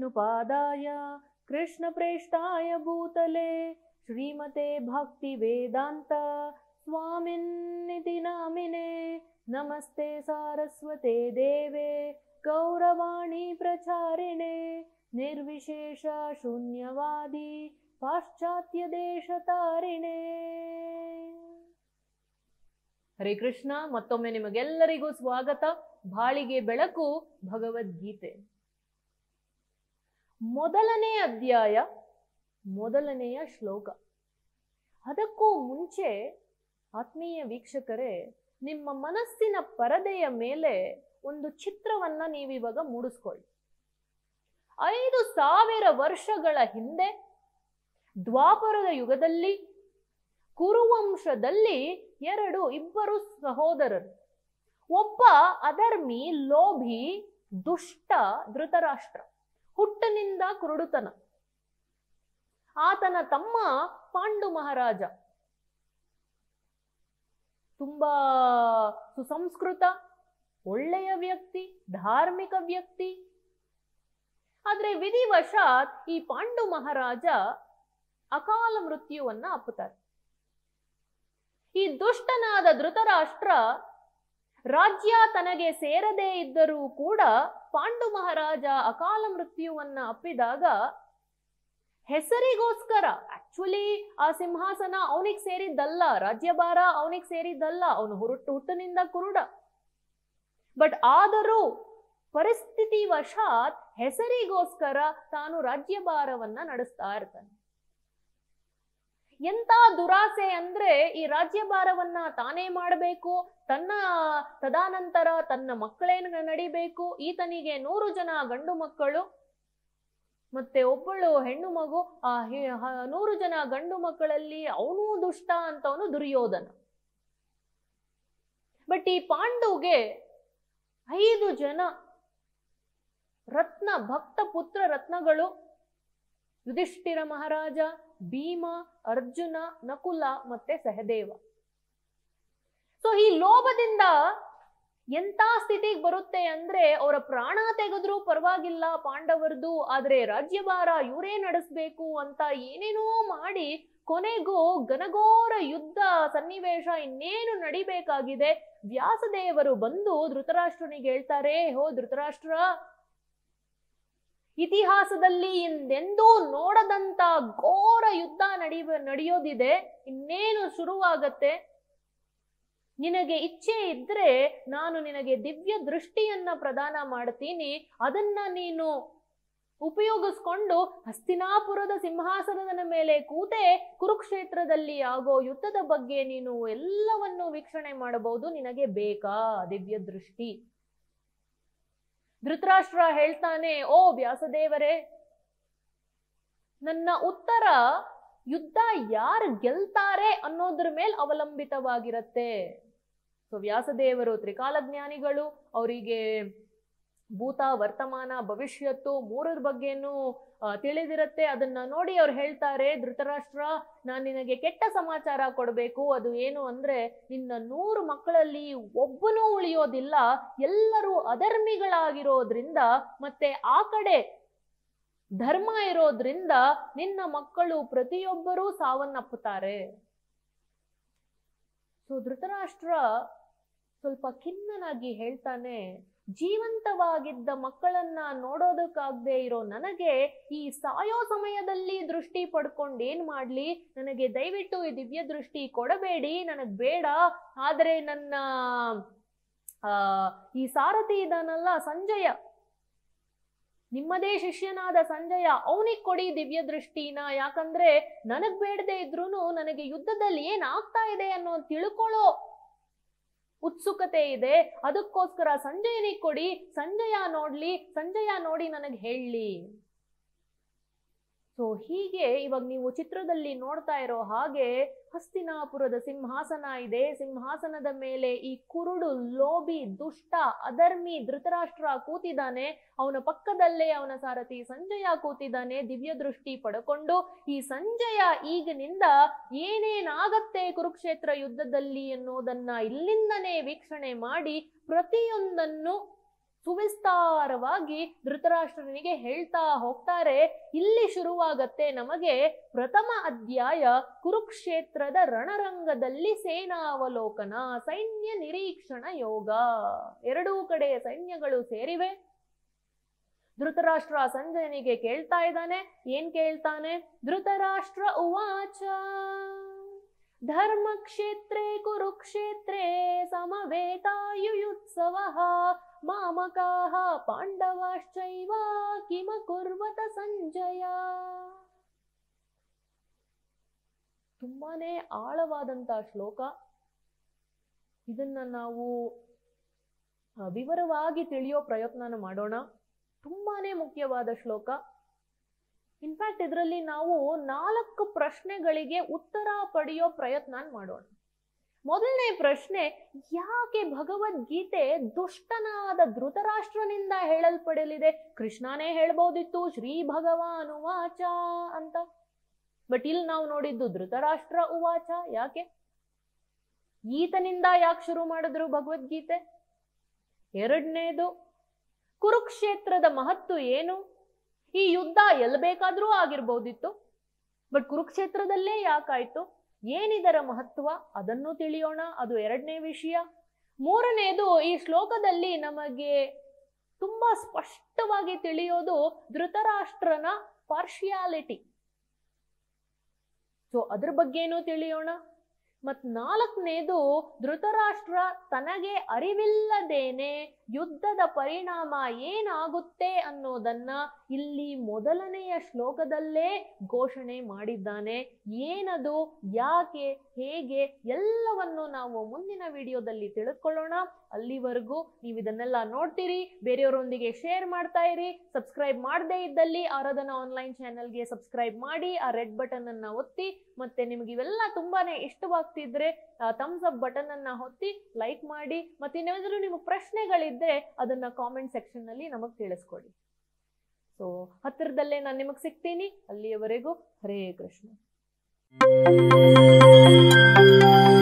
विष्णुपादाय कृष्णप्रेष्ठाय भूतले श्रीमते भक्तिवेदान्त स्वामिन्निति नामिने नमस्ते सारस्वते देवे गौरवाणी प्रचारिणे निर्विशेष शून्यवादी ಪಾಶ್ಚಾತ್ಯದೇಶತಾರಿಣೆ ಹರೇ ಕೃಷ್ಣ ಮತ್ತೊಮ್ಮೆ ನಿಮಗೆಲ್ಲರಿಗೂ ಸ್ವಾಗತ ಬಾಳಿಗೆ ಬೆಳಕು ಭಗವದ್ಗೀತೆ ಮೊದಲನೇ ಅಧ್ಯಾಯ ಮೊದಲನೆಯ ಶ್ಲೋಕ ಅದಕ್ಕೂ ಮುಂಚೆ ಆತ್ಮೀಯ ವೀಕ್ಷಕರೇ ನಿಮ್ಮ ಮನಸ್ಸಿನ ಪರದೆಯ ಮೇಲೆ ಒಂದು ಚಿತ್ರವನ್ನ ನೀವಿವಾಗ ಮೂಡಿಸ್ಕೊಳ್ಳಿ ಐದು ಸಾವಿರ ವರ್ಷಗಳ ಹಿಂದೆ ದ್ವಾಪರದ ಯುಗದಲ್ಲಿ ಕುರುವಂಶದಲ್ಲಿ ಎರಡು ಇಬ್ಬರು ಸಹೋದರರು ಒಬ್ಬ ಅಧರ್ಮಿ ಲೋಭಿ ದುಷ್ಟ ಧೃತರಾಷ್ಟ್ರ ಹುಟ್ಟನಿಂದ ಕುರುಡುತನ ಆತನ ತಮ್ಮ ಪಾಂಡು ಮಹಾರಾಜ ತುಂಬಾ ಸುಸಂಸ್ಕೃತ ಒಳ್ಳೆಯ ವ್ಯಕ್ತಿ ಧಾರ್ಮಿಕ ವ್ಯಕ್ತಿ ಆದ್ರೆ ವಿಧಿವಶಾತ್ ಈ ಪಾಂಡು ಮಹಾರಾಜ ಅಕಾಲ ಮೃತ್ಯುವನ್ನ ಅಪ್ಪುತ್ತಾರೆ ಈ ದುಷ್ಟನಾದ ಧೃತರಾಷ್ಟ್ರ ರಾಜ್ಯ ತನಗೆ ಸೇರದೇ ಇದ್ದರೂ ಕೂಡ ಪಾಂಡು ಮಹಾರಾಜ ಅಕಾಲ ಮೃತ್ಯುವನ್ನ ಅಪ್ಪಿದಾಗ ಹೆಸರಿಗೋಸ್ಕರ ಆಕ್ಚುಲಿ ಆ ಸಿಂಹಾಸನ ಅವನಿಗೆ ಸೇರಿದ್ದಲ್ಲ ರಾಜ್ಯಭಾರ ಅವನಿಗೆ ಸೇರಿದ್ದಲ್ಲ ಅವನು ಹುರುಟ್ಟು ಹುಟ್ಟಿನಿಂದ ಕುರುಡ ಬಟ್ ಆದರೂ ಪರಿಸ್ಥಿತಿ ವಶಾತ್ ಹೆಸರಿಗೋಸ್ಕರ ತಾನು ರಾಜ್ಯಭಾರವನ್ನ ನಡೆಸ್ತಾ ಇರ್ತಾನೆ ಎಂತ ದುರಾಸೆ ಅಂದ್ರೆ ಈ ರಾಜ್ಯಭಾರವನ್ನ ತಾನೇ ಮಾಡಬೇಕು ತನ್ನ ತದಾನಂತರ ತನ್ನ ಮಕ್ಕಳೇನು ನಡಿಬೇಕು ಈತನಿಗೆ ನೂರು ಜನ ಗಂಡು ಮಕ್ಕಳು ಮತ್ತೆ ಒಬ್ಬಳು ಹೆಣ್ಣು ಮಗು ಆ ಹೆ- ಹ- ನೂರು ಜನ ಗಂಡು ಮಕ್ಕಳಲ್ಲಿ ಅವನೂ ದುಷ್ಟ ಅಂತವನು ದುರ್ಯೋಧನ ಬಟ್ ಈ ಪಾಂಡುಗೆ ಐದು ಜನ ರತ್ನ ಭಕ್ತ ಪುತ್ರ ರತ್ನಗಳು ಯುಧಿಷ್ಠಿರ ಮಹಾರಾಜ ಭೀಮ ಅರ್ಜುನ ನಕುಲ ಮತ್ತೆ ಸಹದೇವ ಸೊ ಈ ಲೋಭದಿಂದ ಎಂತ ಸ್ಥಿತಿಗೆ ಬರುತ್ತೆ ಅಂದ್ರೆ ಅವರ ಪ್ರಾಣ ತೆಗೆದ್ರೂ ಪರವಾಗಿಲ್ಲ ಪಾಂಡವರದು ಆದ್ರೆ ರಾಜ್ಯಭಾರ ಇವರೇ ನಡೆಸ್ಬೇಕು ಅಂತ ಏನೇನೋ ಮಾಡಿ ಕೊನೆಗೂ ಘನಘೋರ ಯುದ್ಧ ಸನ್ನಿವೇಶ ಇನ್ನೇನು ನಡಿಬೇಕಾಗಿದೆ ವ್ಯಾಸದೇವರು ಬಂದು ಧೃತರಾಷ್ಟ್ರನಿಗೆ ಹೇಳ್ತಾರೆ ಹೋ ಧೃತರಾಷ್ಟ್ರ ಇತಿಹಾಸದಲ್ಲಿ ಹಿಂದೆಂದೂ ನೋಡದಂತ ಘೋರ ಯುದ್ಧ ನಡಿ ನಡೆಯೋದಿದೆ ಇನ್ನೇನು ಶುರುವಾಗತ್ತೆ ನಿನಗೆ ಇಚ್ಛೆ ಇದ್ರೆ ನಾನು ನಿನಗೆ ದಿವ್ಯ ದೃಷ್ಟಿಯನ್ನ ಪ್ರದಾನ ಮಾಡ್ತೀನಿ ಅದನ್ನ ನೀನು ಉಪಯೋಗಿಸ್ಕೊಂಡು ಹಸ್ತಿನಾಪುರದ ಸಿಂಹಾಸನದ ಮೇಲೆ ಕೂತೆ ಕುರುಕ್ಷೇತ್ರದಲ್ಲಿ ಆಗೋ ಯುದ್ಧದ ಬಗ್ಗೆ ನೀನು ಎಲ್ಲವನ್ನು ವೀಕ್ಷಣೆ ಮಾಡಬಹುದು ನಿನಗೆ ಬೇಕಾ ದಿವ್ಯ ದೃಷ್ಟಿ ಧೃತರಾಷ್ಟ್ರ ಹೇಳ್ತಾನೆ ಓ ವ್ಯಾಸದೇವರೇ ನನ್ನ ಉತ್ತರ ಯುದ್ಧ ಯಾರು ಗೆಲ್ತಾರೆ ಅನ್ನೋದ್ರ ಮೇಲೆ ಅವಲಂಬಿತವಾಗಿರತ್ತೆ ಸೊ ವ್ಯಾಸದೇವರು ತ್ರಿಕಾಲಜ್ಞಾನಿಗಳು ಅವರಿಗೆ ಭೂತ ವರ್ತಮಾನ ಭವಿಷ್ಯತ್ತು ಮೂರರ ಬಗ್ಗೆನೂ ಆ, ತಿಳಿದಿರತ್ತೆ ಅದನ್ನ ನೋಡಿ ಅವ್ರು ಹೇಳ್ತಾರೆ ಧೃತರಾಷ್ಟ್ರ ನಾನು ನಿನಗೆ ಕೆಟ್ಟ ಸಮಾಚಾರ ಕೊಡಬೇಕು ಅದು ಏನು ಅಂದ್ರೆ ನಿನ್ನ ನೂರು ಮಕ್ಕಳಲ್ಲಿ ಒಬ್ಬನೂ ಉಳಿಯೋದಿಲ್ಲ ಎಲ್ಲರೂ ಅಧರ್ಮಿಗಳಾಗಿರೋದ್ರಿಂದ ಮತ್ತೆ ಆ ಕಡೆ ಧರ್ಮ ಇರೋದ್ರಿಂದ ನಿನ್ನ ಮಕ್ಕಳು ಪ್ರತಿಯೊಬ್ಬರೂ ಸಾವನ್ನಪ್ಪುತ್ತಾರೆ ಸೊ ಧೃತರಾಷ್ಟ್ರ ಸ್ವಲ್ಪ ಖಿನ್ನನಾಗಿ ಹೇಳ್ತಾನೆ ಜೀವಂತವಾಗಿದ್ದ ಮಕ್ಕಳನ್ನ ನೋಡೋದಕ್ಕಾಗದೆ ಇರೋ ನನಗೆ ಈ ಸಾಯೋ ಸಮಯದಲ್ಲಿ ದೃಷ್ಟಿ ಪಡ್ಕೊಂಡು ಏನ್ ಮಾಡ್ಲಿ ನನಗೆ ದಯವಿಟ್ಟು ಈ ದಿವ್ಯ ದೃಷ್ಟಿ ಕೊಡಬೇಡಿ ನನಗ್ ಬೇಡ ಆದ್ರೆ ನನ್ನ ಆ ಈ ಸಾರಥಿ ಇದಾನಲ್ಲ ಸಂಜಯ ನಿಮ್ಮದೇ ಶಿಷ್ಯನಾದ ಸಂಜಯ ಅವನಿಗೆ ಕೊಡಿ ದಿವ್ಯ ದೃಷ್ಟಿನ ಯಾಕಂದ್ರೆ ನನಗ್ ಬೇಡದೆ ಇದ್ರೂನು ನನಗೆ ಯುದ್ಧದಲ್ಲಿ ಏನ್ ಆಗ್ತಾ ಇದೆ ಅನ್ನೋ ತಿಳ್ಕೊಳ್ಳೋ ಉತ್ಸುಕತೆ ಇದೆ ಅದಕ್ಕೋಸ್ಕರ ಸಂಜಯನಿಗೆ ಕೊಡಿ ಸಂಜಯ ನೋಡ್ಲಿ ಸಂಜಯ ನೋಡಿ ನನಗೆ ಹೇಳಲಿ ಸೊ ಹೀಗೆ ಇವಾಗ ನೀವು ಚಿತ್ರದಲ್ಲಿ ನೋಡ್ತಾ ಇರೋ ಹಾಗೆ ಹಸ್ತಿನಾಪುರದ ಸಿಂಹಾಸನ ಇದೆ ಸಿಂಹಾಸನದ ಮೇಲೆ ಈ ಕುರುಡು ಲೋಭಿ ದುಷ್ಟ ಅಧರ್ಮಿ ಧೃತರಾಷ್ಟ್ರ ಕೂತಿದ್ದಾನೆ ಅವನ ಪಕ್ಕದಲ್ಲೇ ಅವನ ಸಾರಥಿ ಸಂಜಯ ಕೂತಿದ್ದಾನೆ ದಿವ್ಯ ದೃಷ್ಟಿ ಪಡ್ಕೊಂಡು ಈ ಸಂಜಯ ಈಗಿನಿಂದ ಏನೇನಾಗತ್ತೆ ಕುರುಕ್ಷೇತ್ರ ಯುದ್ಧದಲ್ಲಿ ಅನ್ನೋದನ್ನ ಇಲ್ಲಿಂದನೇ ವೀಕ್ಷಣೆ ಮಾಡಿ ಪ್ರತಿಯೊಂದನ್ನು ಸುವಿಸ್ತಾರವಾಗಿ ಧೃತರಾಷ್ಟ್ರನಿಗೆ ಹೇಳ್ತಾ ಹೋಗ್ತಾರೆ ಇಲ್ಲಿ ಶುರುವಾಗತ್ತೆ ನಮಗೆ ಪ್ರಥಮ ಅಧ್ಯಾಯ ಕುರುಕ್ಷೇತ್ರದ ರಣರಂಗದಲ್ಲಿ ಸೇನಾವಲೋಕನ ಸೈನ್ಯ ನಿರೀಕ್ಷಣ ಯೋಗ ಎರಡೂ ಕಡೆ ಸೈನ್ಯಗಳು ಸೇರಿವೆ ಧೃತರಾಷ್ಟ್ರ ಸಂಜಯನಿಗೆ ಕೇಳ್ತಾ ಇದ್ದಾನೆ ಏನ್ ಕೇಳ್ತಾನೆ ಧೃತರಾಷ್ಟ್ರ ಉವಾಚ ಧರ್ಮಕ್ಷೇತ್ರೇ ಕುರುಕ್ಷೇತ್ರೇ ಸಮವೇತಾಯುಯುತ್ಸವ ಮಾಮಕಾಹ ಪಾಂಡವಾಶ್ಚೈವ ಕಿಮ ಕುರ್ವತ ಸಂಜಯ ತುಂಬಾನೇ ಆಳವಾದಂತ ಶ್ಲೋಕ ಇದನ್ನ ನಾವು ಆ, ವಿವರವಾಗಿ ತಿಳಿಯೋ ಪ್ರಯತ್ನನ ಮಾಡೋಣ ತುಂಬಾನೇ ಮುಖ್ಯವಾದ ಶ್ಲೋಕ ಇನ್ಫ್ಯಾಕ್ಟ್ ಇದರಲ್ಲಿ ನಾವು ನಾಲ್ಕು ಪ್ರಶ್ನೆಗಳಿಗೆ ಉತ್ತರ ಪಡೆಯೋ ಪ್ರಯತ್ನ ಮಾಡೋಣ ಮೊದಲನೇ ಪ್ರಶ್ನೆ ಯಾಕೆ ಭಗವದ್ಗೀತೆ ದುಷ್ಟನಾದ ಧೃತರಾಷ್ಟ್ರನಿಂದ ಹೇಳಲ್ಪಡಲಿದೆ ಕೃಷ್ಣನೇ ಹೇಳ್ಬೋದಿತ್ತು ಶ್ರೀ ಭಗವಾನ್ ಉವಾಚ ಅಂತ ಬಟ್ ಇಲ್ಲಿ ನಾವು ನೋಡಿದ್ದು ಧೃತರಾಷ್ಟ್ರ ಉವಾಚ ಯಾಕೆ ಈತನಿಂದ ಯಾಕೆ ಶುರು ಮಾಡಿದ್ರು ಭಗವದ್ಗೀತೆ ಎರಡನೇದು ಕುರುಕ್ಷೇತ್ರದ ಮಹತ್ವ ಏನು ಈ ಯುದ್ಧ ಎಲ್ಲಿ ಬೇಕಾದ್ರೂ ಆಗಿರ್ಬೋದಿತ್ತು ಬಟ್ ಕುರುಕ್ಷೇತ್ರದಲ್ಲೇ ಯಾಕಾಯ್ತು ಏನಿದರ ಮಹತ್ವ ಅದನ್ನು ತಿಳಿಯೋಣ ಅದು ಎರಡನೇ ವಿಷಯ ಮೂರನೇದು ಈ ಶ್ಲೋಕದಲ್ಲಿ ನಮಗೆ ತುಂಬಾ ಸ್ಪಷ್ಟವಾಗಿ ತಿಳಿಯೋದು ಧೃತರಾಷ್ಟ್ರನ ಪಾರ್ಶಿಯಾಲಿಟಿ ಸೊ ಅದ್ರ ಬಗ್ಗೆನೂ ತಿಳಿಯೋಣ ಮತ್ ನಾಲ್ಕನೇದು ಧೃತರಾಷ್ಟ್ರ ತನಗೆ ಅರಿವಿಲ್ಲದೇನೆ ಯುದ್ಧದ ಪರಿಣಾಮ ಏನಾಗುತ್ತೆ ಅನ್ನೋದನ್ನ ಇಲ್ಲಿ ಮೊದಲನೆಯ ಶ್ಲೋಕದಲ್ಲೇ ಘೋಷಣೆ ಮಾಡಿದ್ದಾನೆ ಏನದು ಯಾಕೆ ಹೇಗೆ ಎಲ್ಲವನ್ನು ನಾವು ಮುಂದಿನ ವಿಡಿಯೋದಲ್ಲಿ ತಿಳಿದುಕೊಳ್ಳೋಣ ಅಲ್ಲಿವರೆಗೂ ನೀವು ಇದನ್ನೆಲ್ಲ ನೋಡ್ತೀರಿ ಬೇರೆಯವರೊಂದಿಗೆ ಶೇರ್ ಮಾಡ್ತಾ ಇರಿ ಸಬ್ಸ್ಕ್ರೈಬ್ ಮಾಡದೇ ಇದ್ದಲ್ಲಿ ಆರಾಧನಾ ಆನ್ಲೈನ್ ಚಾನೆಲ್ಗೆ ಸಬ್ಸ್ಕ್ರೈಬ್ ಮಾಡಿ ಆ ರೆಡ್ ಬಟನ್ ಅನ್ನ ಒತ್ತಿ ಮತ್ತೆ ನಿಮ್ಗೆ ಇವೆಲ್ಲ ತುಂಬಾನೇ ಇಷ್ಟವಾಗ್ತಿದ್ರೆ ಥಮ್ಸ್ ಅಪ್ ಬಟನ್ ಅನ್ನ ಒತ್ತಿ ಲೈಕ್ ಮಾಡಿ ಮತ್ತೆ ಇನ್ನೇನಾದ್ರೂ ನಿಮಗೆ ಪ್ರಶ್ನೆಗಳಿದ್ರೆ ಅದನ್ನ ಕಾಮೆಂಟ್ ಸೆಕ್ಷನ್ ನಲ್ಲಿ ನಮಗ್ ತಿಳಿಸ್ಕೊಡಿ ಸೊ ಹತ್ತಿರದಲ್ಲೇ ನಾನು ನಿಮಗ್ ಸಿಗ್ತೀನಿ ಅಲ್ಲಿಯವರೆಗೂ ಹರೇ ಕೃಷ್ಣ